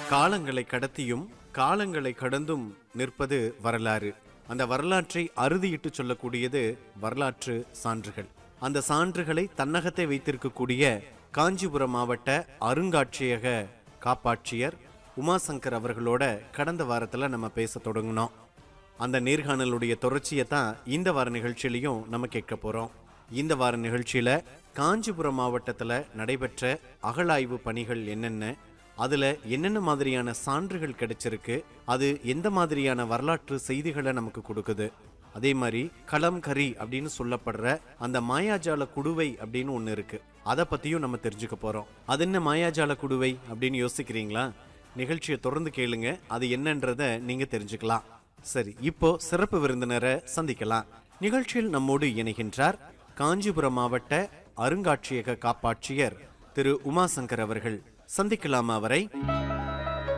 காலங்களை கடத்தியும் காலங்களை கடந்தும் நிற்பது வரலாறு அந்த வரலாற்றை அறுதியிட்டு சொல்லக்கூடியது வரலாற்று சான்றுகள் அந்த சான்றுகளை தன்னகத்தை வைத்திருக்கக்கூடிய காஞ்சிபுரம் மாவட்ட அருங்காட்சியக காப்பாட்சியர் உமாசங்கர் அவர்களோட கடந்த வாரத்துல நம்ம பேச தொடங்கினோம் அந்த நேர்காணலுடைய தொடர்ச்சியை தான் இந்த வார நிகழ்ச்சியிலையும் நம்ம கேட்க போறோம் இந்த வார நிகழ்ச்சியில காஞ்சிபுரம் மாவட்டத்துல நடைபெற்ற அகழாய்வு பணிகள் என்னென்ன அதுல என்னென்ன மாதிரியான சான்றுகள் கிடைச்சிருக்கு அது எந்த மாதிரியான வரலாற்று செய்திகளை நமக்கு கொடுக்குது அதே மாதிரி களம் கரி அப்படின்னு சொல்லப்படுற அந்த மாயாஜால குடுவை அப்படின்னு ஒன்று இருக்கு அதை பத்தியும் நம்ம தெரிஞ்சுக்க போறோம் அது என்ன மாயாஜால குடுவை அப்படின்னு யோசிக்கிறீங்களா நிகழ்ச்சியை தொடர்ந்து கேளுங்க அது என்னன்றத நீங்க தெரிஞ்சுக்கலாம் சரி இப்போ சிறப்பு விருந்தினரை சந்திக்கலாம் நிகழ்ச்சியில் நம்மோடு இணைகின்றார் காஞ்சிபுரம் மாவட்ட அருங்காட்சியக காப்பாட்சியர் திரு உமாசங்கர் அவர்கள் சந்திக்கலாமா அவரை